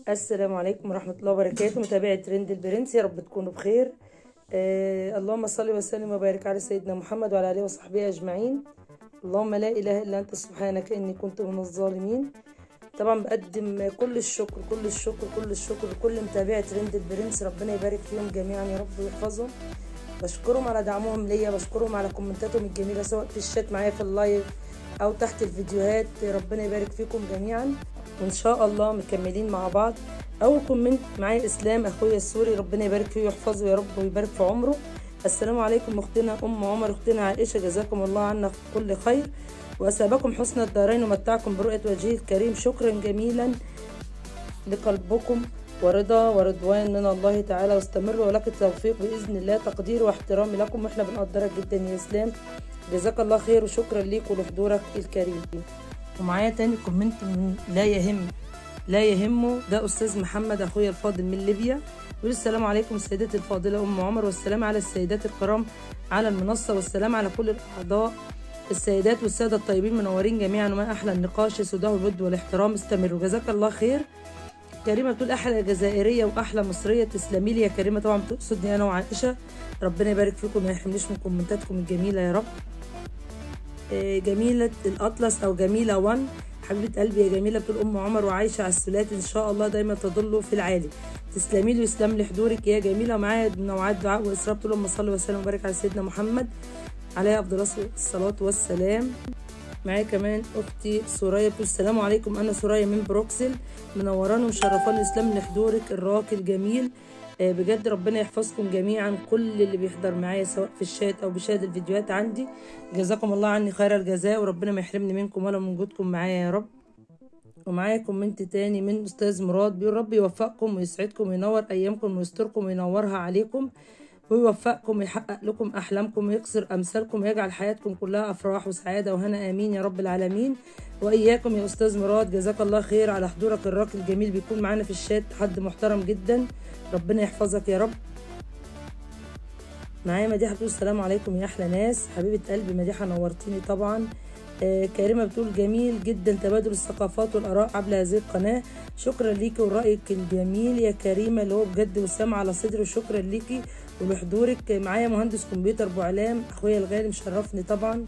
السلام عليكم ورحمة الله وبركاته متابعي ترند البرنس يا رب تكونوا بخير آه اللهم صل وسلم وبارك على سيدنا محمد وعلى آله وصحبه أجمعين اللهم لا إله إلا أنت سبحانك إني كنت من الظالمين طبعا بقدم كل الشكر كل الشكر كل الشكر لكل متابعي ترند البرنس ربنا يبارك فيهم جميعا يا رب ويحفظهم بشكرهم على دعمهم ليا بشكرهم على كومنتاتهم الجميلة سواء في الشات معايا في اللايف أو تحت الفيديوهات ربنا يبارك فيكم جميعا وإن شاء الله مكملين مع بعض أول كومنت معايا إسلام أخويا السوري ربنا يبارك فيه ويحفظه يا رب ويبارك في عمره السلام عليكم أختنا أم عمر أختنا عائشة جزاكم الله عنا كل خير وأسابكم حسن الدارين ومتعكم برؤية وجهه الكريم شكرا جميلا لقلبكم ورضا ورضوان من الله تعالى واستمروا ولك التوفيق بإذن الله تقدير واحترامي لكم واحنا بنقدرك جدا يا إسلام جزاك الله خير وشكرا ليك ولحضورك الكريم ومعايا تاني كومنت من لا يهم لا يهمه ده أستاذ محمد أخويا الفاضل من ليبيا يقول السلام عليكم السيدات الفاضلة أم عمر والسلام على السيدات الكرام على المنصة والسلام على كل الأعضاء السيدات والسادة الطيبين منورين جميعا وما أحلى النقاش سداه الود والاحترام استمروا جزاك الله خير كريمة بتقول أحلى جزائرية وأحلى مصرية تسلمي لي يا كريمة طبعا بتقصدني أنا وعائشة ربنا يبارك فيكم ما يحرمنيش من كومنتاتكم الجميلة يا رب جميلة الأطلس أو جميلة وان حبيبة قلبي يا جميلة بتقول أم عمر وعايشة على السلات إن شاء الله دايما تضلوا في العالي تسلمي لي ويسلم لي حضورك يا جميلة معايا نوعات دعاء وإسراء بتقول اللهم صل وسلم وبارك على سيدنا محمد عليه أفضل الصلاة والسلام معايا كمان أختي سوريا بتقول السلام عليكم أنا سوريا من بروكسل منوراني ومشرفاني يسلم لي حضورك الراقي الجميل بجد ربنا يحفظكم جميعا كل اللي بيحضر معايا سواء في الشات او بيشاهد الفيديوهات عندي جزاكم الله عني خير الجزاء وربنا ما يحرمني منكم ولا من وجودكم معايا يا رب ومعايا كومنت تاني من استاذ مراد بيقول ربي يوفقكم ويسعدكم وينور ايامكم ويستركم وينورها عليكم ويوفقكم ويحقق لكم احلامكم ويكسر امثالكم ويجعل حياتكم كلها افراح وسعاده وهنا امين يا رب العالمين واياكم يا استاذ مراد جزاك الله خير على حضورك الراقي الجميل بيكون معانا في الشات حد محترم جدا ربنا يحفظك يا رب معايا مديحه بتقول السلام عليكم يا احلى ناس حبيبه قلبي مديحه نورتيني طبعا آه كريمه بتقول جميل جدا تبادل الثقافات والاراء عبر هذه القناه شكرا ليكي ورايك الجميل يا كريمه اللي هو بجد وسام على صدري وشكرا ليكي ولحضورك معايا مهندس كمبيوتر ابو علام اخويا الغالي مشرفني طبعا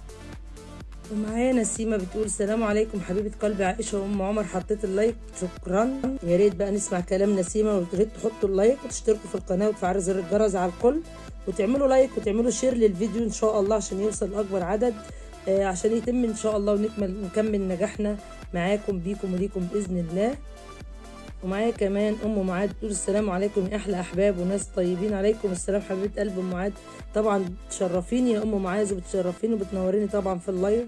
ومعايا نسيمه بتقول السلام عليكم حبيبه قلبي عائشه وام عمر حطيت اللايك شكرا يا ريت بقى نسمع كلام نسيمه ويا ريت تحطوا اللايك وتشتركوا في القناه وتفعلوا زر الجرس على الكل وتعملوا لايك وتعملوا شير للفيديو ان شاء الله عشان يوصل لاكبر عدد آه عشان يتم ان شاء الله ونكمل نكمل نجاحنا معاكم بيكم وليكم باذن الله ومعايا كمان ام معاد بتقول السلام عليكم يا احلى احباب وناس طيبين عليكم السلام حبيبه قلب ام معاد طبعا تشرفيني يا ام معاذ وبتشرفيني وبتنوريني طبعا في اللايف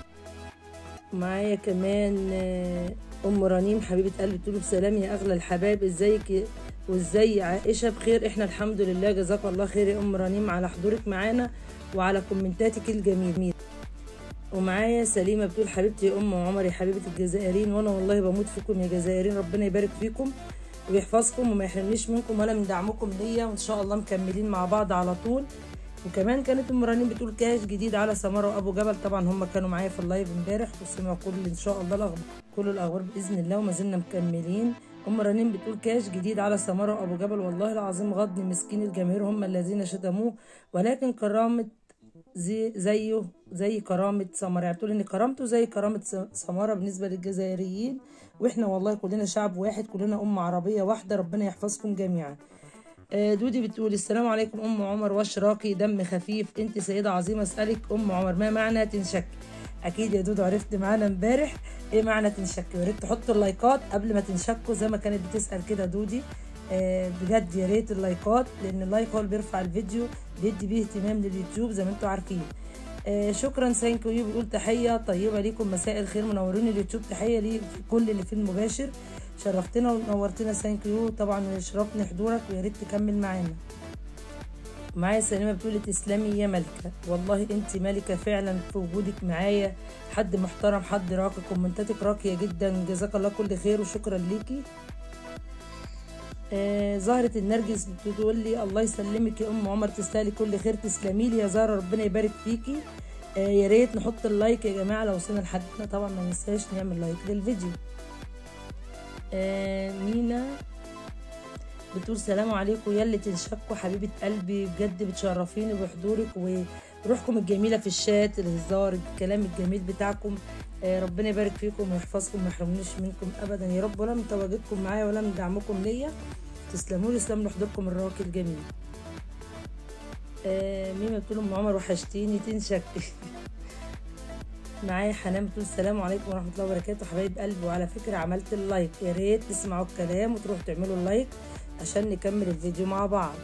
معايا كمان ام رنيم حبيبه قلبي بتقول بسلام يا اغلى الحباب ازيك وازاي عائشه بخير احنا الحمد لله جزاك الله خير يا ام رنيم على حضورك معانا وعلى كومنتاتك الجميل ومعايا سليمه بتقول حبيبتي يا ام عمر يا حبيبه الجزائريين وانا والله بموت فيكم يا جزائريين ربنا يبارك فيكم ويحفظكم وما يحرمنيش منكم ولا من دعمكم ليا وان شاء الله مكملين مع بعض على طول وكمان كانت ام رنين بتقول كاش جديد على سمره وابو جبل طبعا هم كانوا معايا في اللايف امبارح وسمعوا كل ان شاء الله الاخبار كل الاخبار باذن الله وما زلنا مكملين ام رنين بتقول كاش جديد على سمره وابو جبل والله العظيم غضني مسكين الجماهير هم الذين شتموه ولكن كرامه زي زيه زي كرامة سمرة يعني بتقول ان كرامته زي كرامة سمرة بالنسبة للجزائريين واحنا والله كلنا شعب واحد كلنا أمة عربية واحدة ربنا يحفظكم جميعا دودي بتقول السلام عليكم ام عمر واشراكي دم خفيف انت سيده عظيمه اسالك ام عمر ما معنى تنشك اكيد يا دودو عرفت معانا امبارح ايه معنى تنشك يا ريت تحطوا اللايكات قبل ما تنشكوا زي ما كانت بتسال كده دودي آه بجد يا ريت اللايكات لان اللايك هو اللي بيرفع الفيديو بيدي بيه اهتمام لليوتيوب زي ما انتم عارفين آه شكرا ثانك يو بيقول تحيه طيبه ليكم مساء الخير منورين اليوتيوب تحيه لكل اللي في المباشر شرفتنا ونورتنا ثانك يو طبعا شرفني حضورك ويا ريت تكمل معانا معايا سليمة بتقولي تسلمي يا ملكة والله انت ملكة فعلا في وجودك معايا حد محترم حد راقي كومنتاتك راقية جدا جزاك الله كل خير وشكرا ليكي آه زهرة النرجس بتقول لي الله يسلمك يا ام عمر تستاهلي كل خير تسلمي لي يا زهرة ربنا يبارك فيكي آه يا ريت نحط اللايك يا جماعة لو وصلنا لحدنا طبعا ما ننساش نعمل لايك للفيديو آه مينا بتقول سلام عليكم يا اللي تنشكوا حبيبه قلبي بجد بتشرفيني بحضورك وروحكم الجميله في الشات الهزار الكلام الجميل بتاعكم آه ربنا يبارك فيكم ويحفظكم وما يحرمنيش منكم ابدا يا رب ولا من تواجدكم معايا ولا من دعمكم ليا تسلموا لي تسلموا لحضوركم الراقي الجميل آه ميمة بتقول ام عمر وحشتيني تنشك معايا حنان بتقول السلام عليكم ورحمه الله وبركاته حبايب قلبي وعلى فكره عملت اللايك يا ريت تسمعوا الكلام وتروحوا تعملوا اللايك عشان نكمل الفيديو مع بعض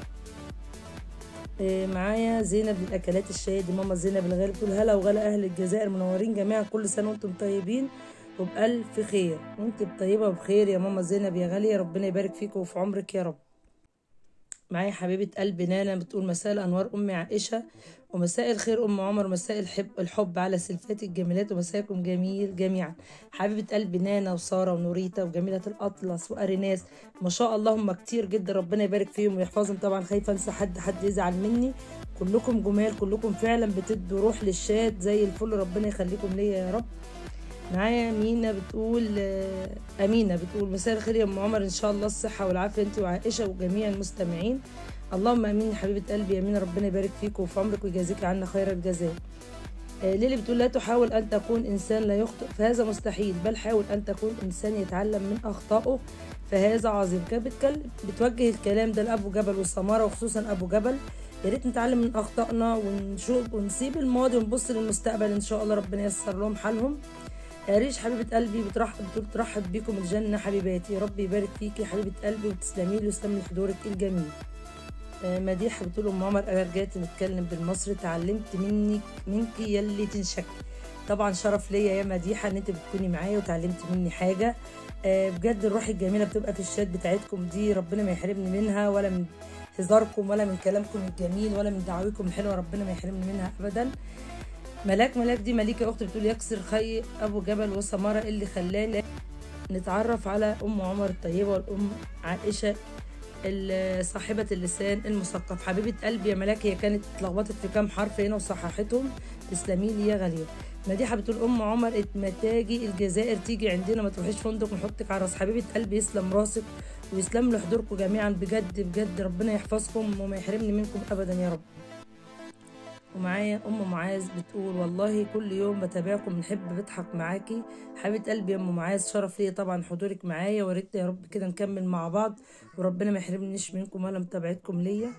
آه معايا زينب للاكلات الشاي دي ماما زينب الغالي بتقول هلا وغلا اهل الجزائر منورين جميعا كل سنه وانتم طيبين وبألف خير وانت طيبه وبخير يا ماما زينب يا غاليه ربنا يبارك فيك وفي عمرك يا رب معايا حبيبة قلبي نانا بتقول مساء الأنوار أمي عائشة ومساء الخير أم عمر ومساء الحب الحب على سلفات الجميلات ومساكم جميل جميعا حبيبة قلبي نانا وسارة ونوريتا وجميلة الأطلس وأريناس ما شاء الله هم كتير جدا ربنا يبارك فيهم ويحفظهم طبعا خايفة أنسى حد حد يزعل مني كلكم جمال كلكم فعلا بتدوا روح للشات زي الفل ربنا يخليكم ليا يا رب معايا مينا بتقول أمينة بتقول مساء الخير يا أم عمر إن شاء الله الصحة والعافية أنت وعائشة وجميع المستمعين اللهم امين يا حبيبه قلبي يا امينه ربنا يبارك فيك وفي عمرك ويجازيك عنا خير الجزاء آه ليلي بتقول لا تحاول ان تكون انسان لا يخطئ فهذا مستحيل بل حاول ان تكون انسان يتعلم من اخطائه فهذا عظيم كانت بتكلم بتوجه الكلام ده لابو جبل والسماره وخصوصا ابو جبل يا ريت نتعلم من اخطائنا ونشوف ونسيب الماضي ونبص للمستقبل ان شاء الله ربنا ييسر لهم حالهم ريش حبيبة قلبي بترحب بترحب بيكم الجنة حبيباتي ربي يبارك فيكي حبيبة قلبي وتسلمي لي ويسلم لحضورك الجميل مديحة بتقول ام عمر انا رجعت نتكلم بالمصري اتعلمت منك منك يلي تنشك طبعا شرف ليا يا مديحة ان انت بتكوني معايا وتعلمت مني حاجة بجد الروح الجميلة بتبقى في الشات بتاعتكم دي ربنا ما يحرمني منها ولا من هزاركم ولا من كلامكم الجميل ولا من دعاويكم الحلوة ربنا ما يحرمني منها ابدا ملاك ملاك دي مليكة اختي بتقول يكسر خي ابو جبل وسمارة اللي خلاني نتعرف على ام عمر الطيبة والام عائشة صاحبة اللسان المثقف حبيبة قلبي يا ملاك هي كانت اتلخبطت في كام حرف هنا وصححتهم تسلمي لي يا غالية مديحة بتقول أم عمر ما تاجي الجزائر تيجي عندنا ما تروحيش فندق نحطك على راس حبيبة قلبي يسلم راسك ويسلم لحضوركم جميعا بجد بجد ربنا يحفظكم وما يحرمني منكم أبدا يا رب ومعايا ام معاذ بتقول والله كل يوم بتابعكم بنحب بضحك معاكي حبيبه قلبي يا ام معاذ شرف ليا طبعا حضورك معايا وريت يا رب كده نكمل مع بعض وربنا ما يحرمنيش منكم ولا متابعتكم ليا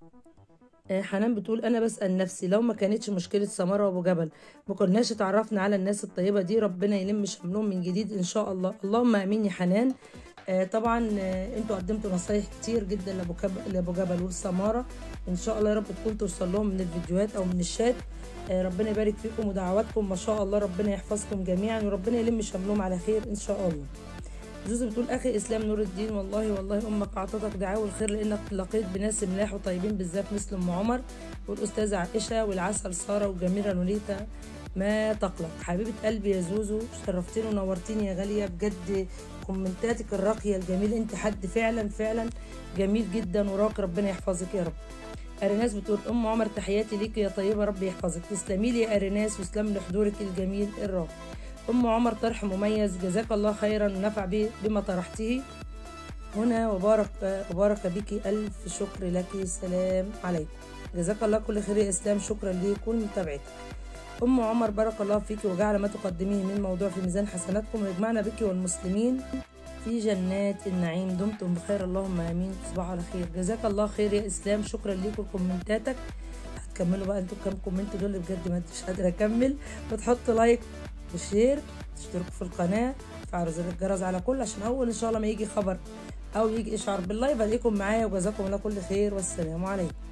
حنان بتقول انا بسال نفسي لو ما كانتش مشكله سمره وابو جبل ما كناش اتعرفنا على الناس الطيبه دي ربنا يلم شملهم من جديد ان شاء الله اللهم امين يا حنان آه طبعا آه انتوا قدمتوا نصايح كتير جدا لابو جبل لابو جبل والسماره ان شاء الله يا رب تكون توصل لهم من الفيديوهات او من الشات آه ربنا يبارك فيكم ودعواتكم ما شاء الله ربنا يحفظكم جميعا وربنا يلم شملهم على خير ان شاء الله زوزو بتقول اخي اسلام نور الدين والله والله امك اعطتك دعاوى الخير لانك لقيت بناس ملاح وطيبين بالذات مثل ام عمر والاستاذه عائشه والعسل ساره وجميله نوريتا ما تقلق حبيبه قلبي يا زوزو شرفتيني ونورتيني يا غاليه بجد كومنتاتك الراقيه الجميل انت حد فعلا فعلا جميل جدا وراقي ربنا يحفظك يا رب اريناس بتقول ام عمر تحياتي ليك يا طيبه ربي يحفظك تسلمي لي يا اريناس وسلم لحضورك الجميل الراقي ام عمر طرح مميز جزاك الله خيرا ونفع به بما طرحته هنا وبارك وبارك بك الف شكر لك سلام عليكم جزاك الله كل خير يا اسلام شكرا لكم متابعتك ام عمر بارك الله فيك وجعل ما تقدميه من موضوع في ميزان حسناتكم ويجمعنا بك والمسلمين في جنات النعيم دمتم بخير اللهم امين تصبحوا على خير جزاك الله خير يا اسلام شكرا لكم كومنتاتك هتكملوا بقى انتوا كام كومنت دول بجد ما انتش قادره اكمل وتحطوا لايك وشير تشتركوا في القناه تفعلوا زر الجرس على كل عشان اول ان شاء الله ما يجي خبر او يجي اشعار باللايف الاقيكم معايا وجزاكم الله كل خير والسلام عليكم